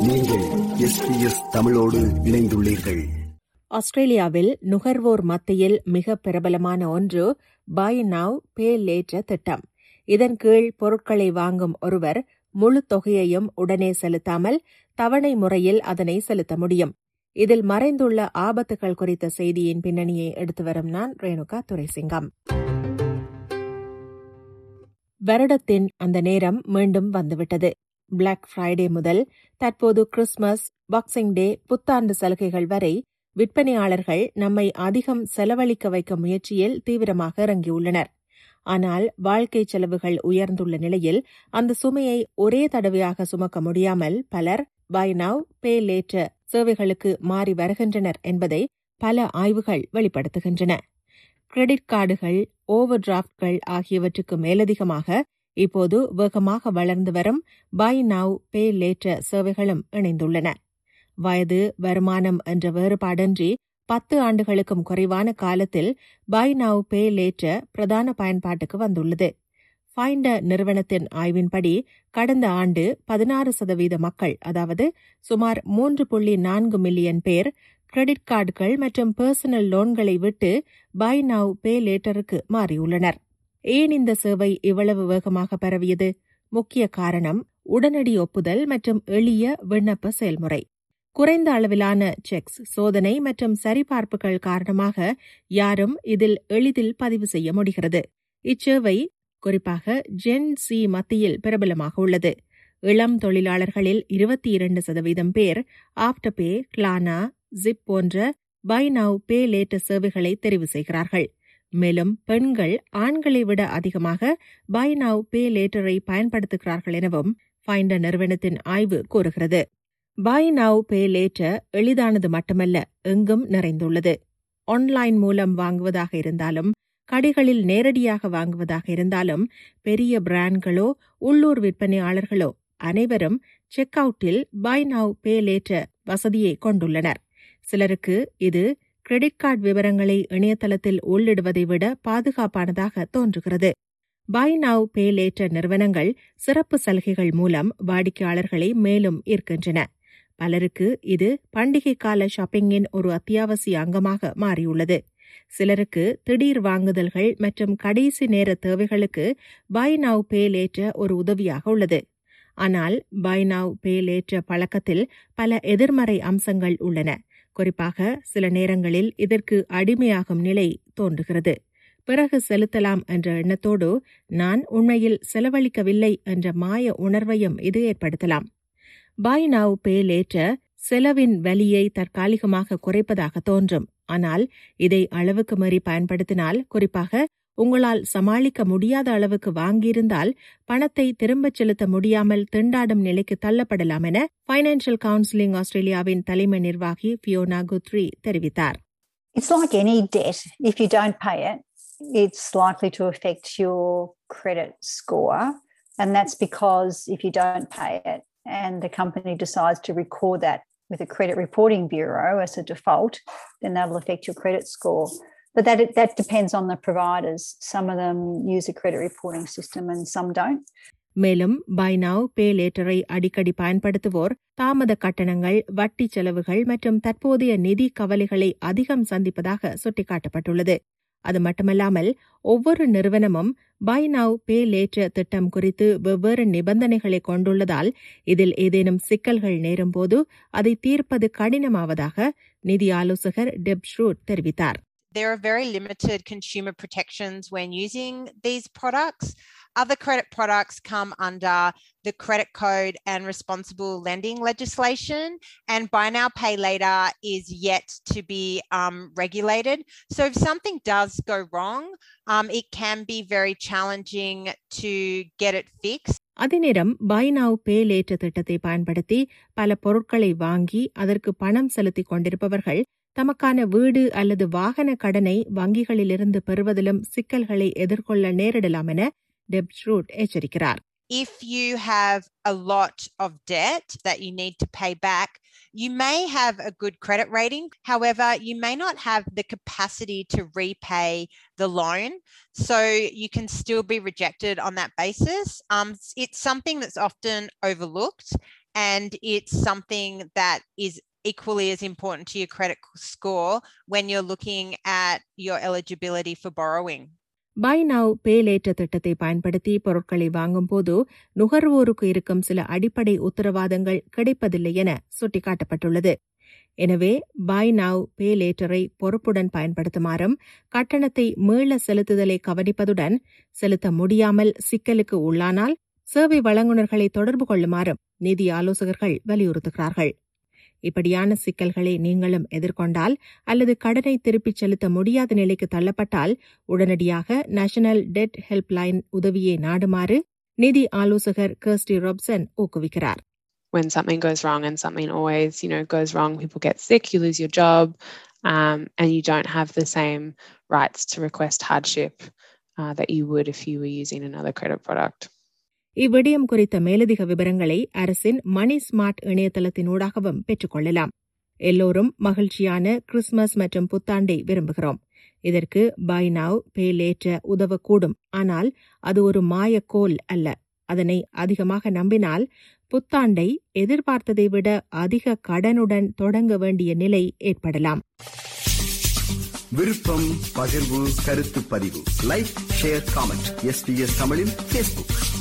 நீங்கள் எஸ்பிஎஸ் தமிழோடு இணைந்துள்ளீர்கள் ஆஸ்திரேலியாவில் நுகர்வோர் மத்தியில் மிக பிரபலமான ஒன்று பை நவ் பே லேட்டர் திட்டம் இதன் கீழ் பொருட்களை வாங்கும் ஒருவர் முழு தொகையையும் உடனே செலுத்தாமல் தவணை முறையில் அதனை செலுத்த முடியும் இதில் மறைந்துள்ள ஆபத்துகள் குறித்த செய்தியின் பின்னணியை எடுத்து வரும் நான் ரேணுகா துரைசிங்கம் வருடத்தின் அந்த நேரம் மீண்டும் வந்துவிட்டது பிளாக் ஃப்ரைடே முதல் தற்போது கிறிஸ்துமஸ் பாக்ஸிங் டே புத்தாண்டு சலுகைகள் வரை விற்பனையாளர்கள் நம்மை அதிகம் செலவழிக்க வைக்கும் முயற்சியில் தீவிரமாக இறங்கியுள்ளனர் ஆனால் வாழ்க்கை செலவுகள் உயர்ந்துள்ள நிலையில் அந்த சுமையை ஒரே தடவையாக சுமக்க முடியாமல் பலர் பை நவ் பே லேட்டர் சேவைகளுக்கு மாறி வருகின்றனர் என்பதை பல ஆய்வுகள் வெளிப்படுத்துகின்றன கிரெடிட் கார்டுகள் ஓவர் டிராப்ட்கள் ஆகியவற்றுக்கு மேலதிகமாக இப்போது வேகமாக வளர்ந்து வரும் பை நவ் பே லேட்டர் சேவைகளும் இணைந்துள்ளன வயது வருமானம் என்ற வேறுபாடின்றி பத்து ஆண்டுகளுக்கும் குறைவான காலத்தில் பை நவ் பே லேட்டர் பிரதான பயன்பாட்டுக்கு வந்துள்ளது ஃபைண்டர் நிறுவனத்தின் ஆய்வின்படி கடந்த ஆண்டு பதினாறு சதவீத மக்கள் அதாவது சுமார் மூன்று புள்ளி நான்கு மில்லியன் பேர் கிரெடிட் கார்டுகள் மற்றும் பர்சனல் லோன்களை விட்டு பை நவ் பே லேட்டருக்கு மாறியுள்ளனர் ஏன் இந்த சேவை இவ்வளவு வேகமாக பரவியது முக்கிய காரணம் உடனடி ஒப்புதல் மற்றும் எளிய விண்ணப்ப செயல்முறை குறைந்த அளவிலான செக்ஸ் சோதனை மற்றும் சரிபார்ப்புகள் காரணமாக யாரும் இதில் எளிதில் பதிவு செய்ய முடிகிறது இச்சேவை குறிப்பாக ஜென் சி மத்தியில் பிரபலமாக உள்ளது இளம் தொழிலாளர்களில் இருபத்தி இரண்டு சதவீதம் பேர் ஆப்டர் பே கிளானா ஜிப் போன்ற பை நவ் பே லேட்டர் சேவைகளை தெரிவு செய்கிறார்கள் மேலும் பெண்கள் ஆண்களை விட அதிகமாக பை நவ் பே லேட்டரை பயன்படுத்துகிறார்கள் எனவும் ஃபைண்டர் நிறுவனத்தின் ஆய்வு கூறுகிறது பை நவ் பே லேட்டர் எளிதானது மட்டுமல்ல எங்கும் நிறைந்துள்ளது ஆன்லைன் மூலம் வாங்குவதாக இருந்தாலும் கடைகளில் நேரடியாக வாங்குவதாக இருந்தாலும் பெரிய பிராண்ட்களோ உள்ளூர் விற்பனையாளர்களோ அனைவரும் செக் அவுட்டில் பை நவ் பே லேட்டர் வசதியை கொண்டுள்ளனர் சிலருக்கு இது கிரெடிட் கார்டு விவரங்களை இணையதளத்தில் உள்ளிடுவதை விட பாதுகாப்பானதாக தோன்றுகிறது பை நவ் பே லேட்டர் நிறுவனங்கள் சிறப்பு சலுகைகள் மூலம் வாடிக்கையாளர்களை மேலும் ஈர்க்கின்றன பலருக்கு இது பண்டிகை கால ஷாப்பிங்கின் ஒரு அத்தியாவசிய அங்கமாக மாறியுள்ளது சிலருக்கு திடீர் வாங்குதல்கள் மற்றும் கடைசி நேர தேவைகளுக்கு பை நவ் பே லேட்டர் ஒரு உதவியாக உள்ளது ஆனால் பை நவ் பே லேட்டர் பழக்கத்தில் பல எதிர்மறை அம்சங்கள் உள்ளன குறிப்பாக சில நேரங்களில் இதற்கு அடிமையாகும் நிலை தோன்றுகிறது பிறகு செலுத்தலாம் என்ற எண்ணத்தோடு நான் உண்மையில் செலவழிக்கவில்லை என்ற மாய உணர்வையும் இது ஏற்படுத்தலாம் பை நவ் பே லேட்டர் செலவின் வலியை தற்காலிகமாக குறைப்பதாக தோன்றும் ஆனால் இதை அளவுக்கு மீறி பயன்படுத்தினால் குறிப்பாக உங்களால் சமாளிக்க முடியாத அளவுக்கு வாங்கியிருந்தால் பணத்தை திரும்பச் செலுத்த முடியாமல் திண்டாடும் நிலைக்கு தள்ளப்படலாம் என பைனான்சியல் கவுன்சிலிங் ஆஸ்திரேலியாவின் தலைமை நிர்வாகி ஃபியோனா குத்ரி தெரிவித்தார் It's like any debt. If you don't pay it, it's likely to affect your credit score. And that's because if you don't pay it and the company decides to record that with a credit reporting bureau as a default, then that'll affect your credit score. But that that depends on the providers. Some of them use a credit reporting system and some don't. மேலும் by now பே லேட்டரை அடிக்கடி பயன்படுத்துவோர் தாமத கட்டணங்கள் வட்டி செலவுகள் மற்றும் தற்போதைய நிதி கவலைகளை அதிகம் சந்திப்பதாக சுட்டிக்காட்டப்பட்டுள்ளது அது மட்டுமல்லாமல் ஒவ்வொரு நிறுவனமும் பை நவ் பே லேட்டர் திட்டம் குறித்து வெவ்வேறு நிபந்தனைகளை கொண்டுள்ளதால் இதில் ஏதேனும் சிக்கல்கள் நேரும்போது அதை தீர்ப்பது கடினமாவதாக நிதி ஆலோசகர் டெப் ஷ்ரூட் தெரிவித்தார் There are very limited consumer protections when using these products. Other credit products come under the credit code and responsible lending legislation, and buy now, pay later is yet to be um, regulated. So, if something does go wrong, um, it can be very challenging to get it fixed. அதே நேரம் by now pay later திட்டத்தை பயன்படுத்தி பல பொருட்களை வாங்கி அதற்கு பணம் செலுத்திக் கொண்டிருப்பவர்கள் தமக்கான வீடு அல்லது வாகன கடனை வங்கிகளிலிருந்து பெறுவதிலும் சிக்கல்களை எதிர்கொள்ள நேரிடலாம் என டெப் ஷ்ரூட் எச்சரிக்கிறார் if you have a lot of debt that you need to pay back, you may have a good credit rating. However, you may not have the capacity to repay the loan. So you can still be rejected on that basis. Um, it's something that's often overlooked. and it's something that is equally as important to your credit score when you're looking at your eligibility for borrowing. Buy now pay later திட்டத்தை பயன்படுத்தி பொருட்களை வாங்கும்போது நுகர்வோருக்கு இருக்கும் சில அடிப்படை உத்தரவாதங்கள் கிடைப்பதில்லை என சுட்டிக்காட்டப்பட்டுள்ளது எனவே பை நவ் பே லேட்டரை பொறுப்புடன் பயன்படுத்துமாறும் கட்டணத்தை மீள செலுத்துதலை கவனிப்பதுடன் செலுத்த முடியாமல் சிக்கலுக்கு உள்ளானால் சேவை வழங்குநர்களை தொடர்பு கொள்ளுமாறும் நிதி ஆலோசகர்கள் வலியுறுத்துகிறார்கள் இப்படியான சிக்கல்களை நீங்களும் எதிர்கொண்டால் அல்லது கடனை திருப்பிச் செலுத்த முடியாத நிலைக்கு தள்ளப்பட்டால் உடனடியாக நேஷனல் டெட் ஹெல்ப்லைன் உதவியை நாடுமாறு நிதி ஆலோசகர் கர்ஸ்டி ராப்சன் ஊக்குவிக்கிறார் when something goes wrong and something always you know goes wrong people get sick you lose your job um, and you don't have the same rights to request hardship uh, that you would if you were using another credit product இவ்விடயம் குறித்த மேலதிக விவரங்களை அரசின் மணி smart இணையதளத்தினூடாகவும் பெற்றுக்கொள்ளலாம் எல்லோரும் மகிழ்ச்சியான Christmas மற்றும் புத்தாண்டை விரும்புகிறோம் இதற்கு பை நவ் பே லேட்ட உதவக்கூடும் ஆனால் அது ஒரு மாயக்கோல் அல்ல அதனை அதிகமாக நம்பினால் புத்தாண்டை எதிர்பார்த்ததை விட அதிக கடனுடன் தொடங்க வேண்டிய நிலை ஏற்படலாம் விருப்பம் பகிர்வு கருத்து பதிவு லைக் ஷேர் காமெண்ட் எஸ்பிஎஸ் தமிழின் பேஸ்புக்